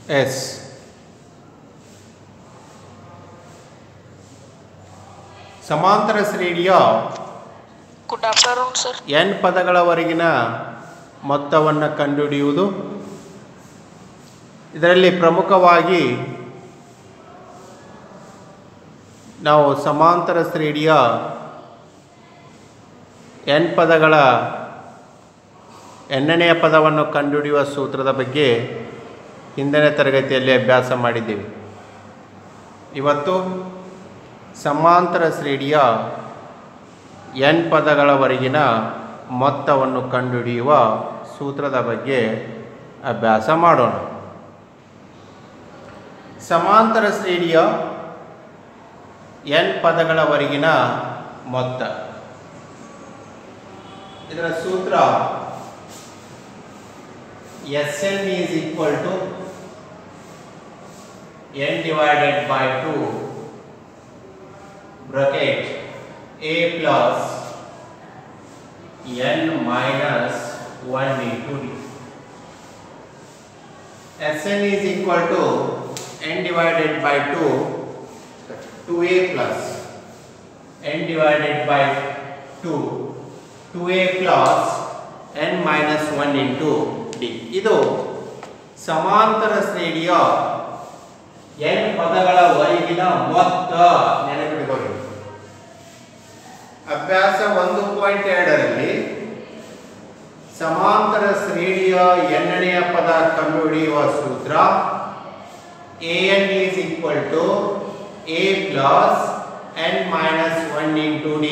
S ಸಮಾಂತರ ಶ್ರೇಣಿಯ good afternoon sir N ಪದಗಳವರೆಗಿನ ಮೊತ್ತವನ್ನು ಕಂಡುಹಿಡಿಯುವುದು ಇದರಲ್ಲಿ ಪ್ರಮುಖವಾಗಿ ನಾವು ಸಮಾಂತರ ಶ್ರೇಣಿಯ ಎನ್ ಪದಗಳ ಎಣ್ಣನೆಯ ಪದವನ್ನು ಕಂಡುಹಿಡಿಯುವ ಸೂತ್ರದ ಬಗ್ಗೆ ಹಿಂದಿನ ತರಗತಿಯಲ್ಲಿ ಅಭ್ಯಾಸ ಮಾಡಿದ್ದೇವೆ ಇವತ್ತು ಸಮಾಂತರ ಶ್ರೇಣಿಯ ಎನ್ ಪದಗಳವರೆಗಿನ ಮೊತ್ತವನ್ನು ಕಂಡುಹಿಡಿಯುವ ಸೂತ್ರದ ಬಗ್ಗೆ ಅಭ್ಯಾಸ ಮಾಡೋಣ ಸಮಾಂತರ ಶ್ರೇಣಿಯ ಎನ್ ಪದಗಳವರೆಗಿನ ಮೊತ್ತ ಇದರ ಸೂತ್ರ S N is equal to N divided by two bracket a plus n minus 1 into d. Sn is equal to n divided by 2, 2a plus n divided by 2, 2a plus n minus 1 into d. ಇದು ಸಮಾಂತರ ಶ್ರೇಣಿಯ n ಪದಗಳ ವರೆಗಿನ ಮೊತ್ತ ನೆನಪಿಟ್ಕೊಳ್ಳಿ ಅಭ್ಯಾಸ ಒಂದು point ಎರಡರಲ್ಲಿ ಸಮಾಂತರ ಶ್ರೇಣಿಯ ಎಣ್ಣನೆಯ ಪದ ಕಂಡುಹಿಡಿಯುವ ಸೂತ್ರ A N is equal to A plus N minus one into D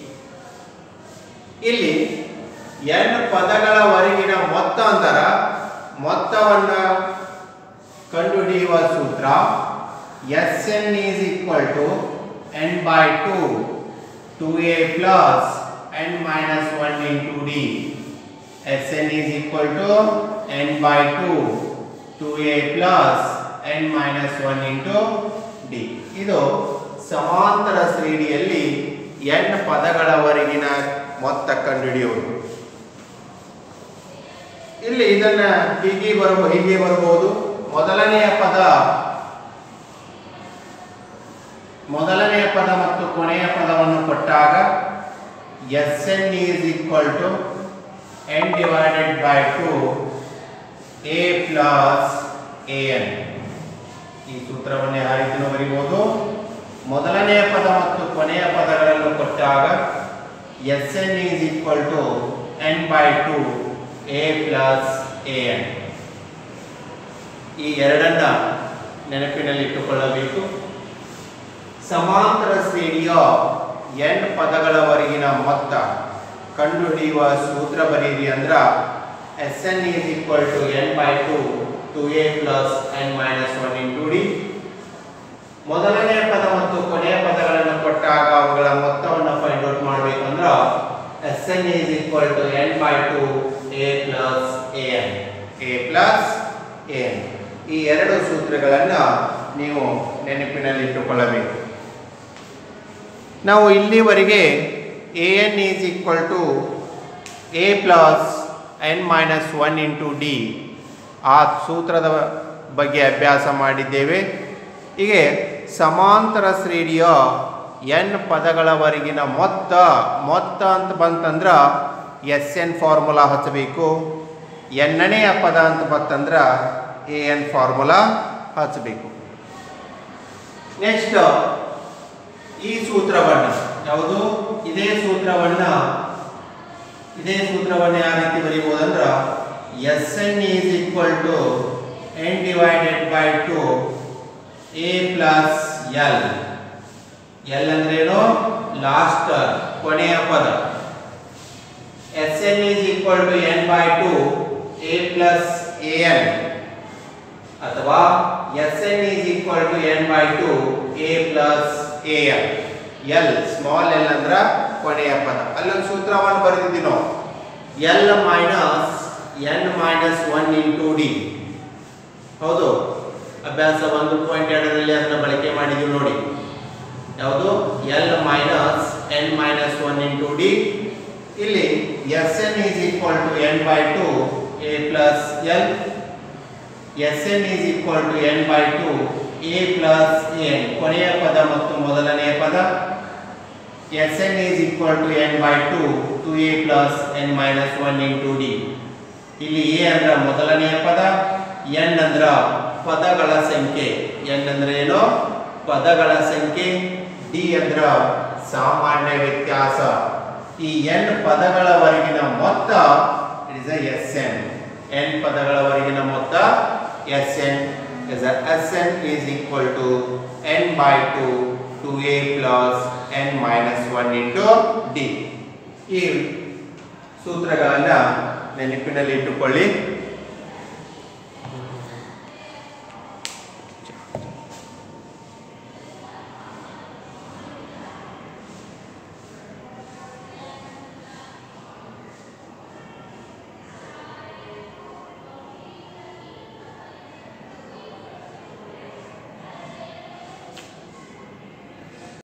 ಇಲ್ಲಿ ಎನ್ ಪದಗಳ ಹೊರಗಿನ ಮೊತ್ತ ಅಂತರ ಮೊತ್ತವನ್ನು ಕಂಡುಹಿಡಿಯುವ ಸೂತ್ರ S N is equal to N by two 2a plus n minus 1 into d. Sn is equal to n by 2 2a plus n minus 1 into d. ಇದು ಸಮಾಂತರ ಶ್ರೇಣಿಯಲ್ಲಿ n ಪದಗಳವರೆಗಿನ ಮೊತ್ತ ಕಂಡುಹಿಡಿಯುವುದು ಇಲ್ಲಿ ಇದನ್ನ ಹೀಗೆ ಬರಬಹುದು ಹೀಗೆ ಬರಬಹುದು ಮೊದಲನೆಯ ಪದ ಮೊದಲನೆಯ ಪದ ಮತ್ತು ಕೊನೆಯ ಪದವನ್ನು ಕೊಟ್ಟಾಗ S N is equal to N divided by two A plus A N ಈ ಸೂತ್ರವನ್ನು ಯಾವ ರೀತಿನೂ ಬರೀಬಹುದು ಮೊದಲನೆಯ ಪದ ಮತ್ತು ಕೊನೆಯ ಪದಗಳನ್ನು ಕೊಟ್ಟಾಗ S N is equal to N by two A plus A N ಈ ಎರಡನ್ನ ನೆನಪಿನಲ್ಲಿಟ್ಟುಕೊಳ್ಳಬೇಕು ಸಮಾಂತರ ಶ್ರೇಣಿಯ ಎನ್ ಪದಗಳವರೆಗಿನ ಮೊತ್ತ ಕಂಡುಹಿಡಿಯುವ ಸೂತ್ರ ಬರೀರಿ ಅಂದ್ರ S N is equal to N by two two A plus N minus one into D ಮೊದಲನೇ ಪದ ಮತ್ತು ಕೊನೆಯ ಪದಗಳನ್ನು ಕೊಟ್ಟಾಗ ಅವುಗಳ ಮೊತ್ತವನ್ನು ಫೈಂಡ್ ಔಟ್ ಮಾಡಬೇಕಂದ್ರ S N is equal to N by two A plus A N A plus A N ಈ ಎರಡು ಸೂತ್ರಗಳನ್ನು ನೀವು ನೆನಪಿನಲ್ಲಿಟ್ಟುಕೊಳ್ಳಬೇಕು ನಾವು ಇಲ್ಲಿವರೆಗೆ A N is equal to A plus N minus one into D ಆ ಸೂತ್ರದ ಬಗ್ಗೆ ಅಭ್ಯಾಸ ಮಾಡಿದ್ದೇವೆ ಹೀಗೆ ಸಮಾಂತರ ಶ್ರೇಣಿಯ ಎನ್ ಪದಗಳವರೆಗಿನ ಮೊತ್ತ ಮೊತ್ತ ಅಂತ ಬಂತಂದ್ರೆ ಎಸ್ ಎನ್ ಫಾರ್ಮುಲಾ ಹಚ್ಚಬೇಕು ಎನ್ನನೆಯ ಪದ ಅಂತ ಬಂತಂದ್ರೆ ಎ ಎನ್ ಫಾರ್ಮುಲಾ ಹಚ್ಚಬೇಕು ನೆಕ್ಸ್ಟ್ ಈ ಸೂತ್ರವನ್ನು ಯಾವುದು ಇದೇ ಸೂತ್ರವನ್ನ ಇದೇ ಸೂತ್ರವನ್ನು ಯಾವ ರೀತಿ ಬರೀಬಹುದಂದ್ರ S N is equal to N divided by two A plus L L ಅಂದ್ರೇನು ಲಾಸ್ಟ್ ಕೊನೆಯ ಪದ S N is equal to N by two A plus A N ಅಥವಾ S N is equal to N by two A plus A L L small L ಅಂದ್ರ ಕೊನೆಯ ಪದ ಅಲ್ಲೊಂದು ಸೂತ್ರವನ್ನು ಬರೆದಿದ್ದೀವಿ ನಾವು L minus N minus one into D ಹೌದು ಅಭ್ಯಾಸ ಒಂದು ಪಾಯಿಂಟ್ ಎರಡರಲ್ಲಿ ಅದನ್ನ ಬಳಕೆ ಮಾಡಿದೀವಿ ನೋಡಿ ಯಾವುದು L minus N minus one into D ಇಲ್ಲಿ S N is equal to N by two A plus L S N is equal to N by two A plus N ಕೊನೆಯ ಪದ ಮತ್ತು ಮೊದಲನೆಯ ಪದ S N is equal to N by two two A plus N minus one into D ಇಲ್ಲಿ A ಅಂದ್ರ ಮೊದಲನೆಯ ಪದ N ಅಂದ್ರ ಪದಗಳ ಸಂಖ್ಯೆ ಎನ್ ಅಂದ್ರೆ ಏನು ಪದಗಳ ಸಂಖ್ಯೆ ಡಿ ಅಂದ್ರ ಸಾಮಾನ್ಯ ವ್ಯತ್ಯಾಸ ಈ ಎನ್ ಪದಗಳವರೆಗಿನ ಮೊತ್ತ it is S N N ಪದಗಳವರೆಗಿನ ಮೊತ್ತ S N is a Sn is equal to n by 2 2a plus n minus 1 into d ಈ ಸೂತ್ರಗಳನ್ನ ನೆನಪಿನಲ್ಲಿ ಇಟ್ಟುಕೊಳ್ಳಿ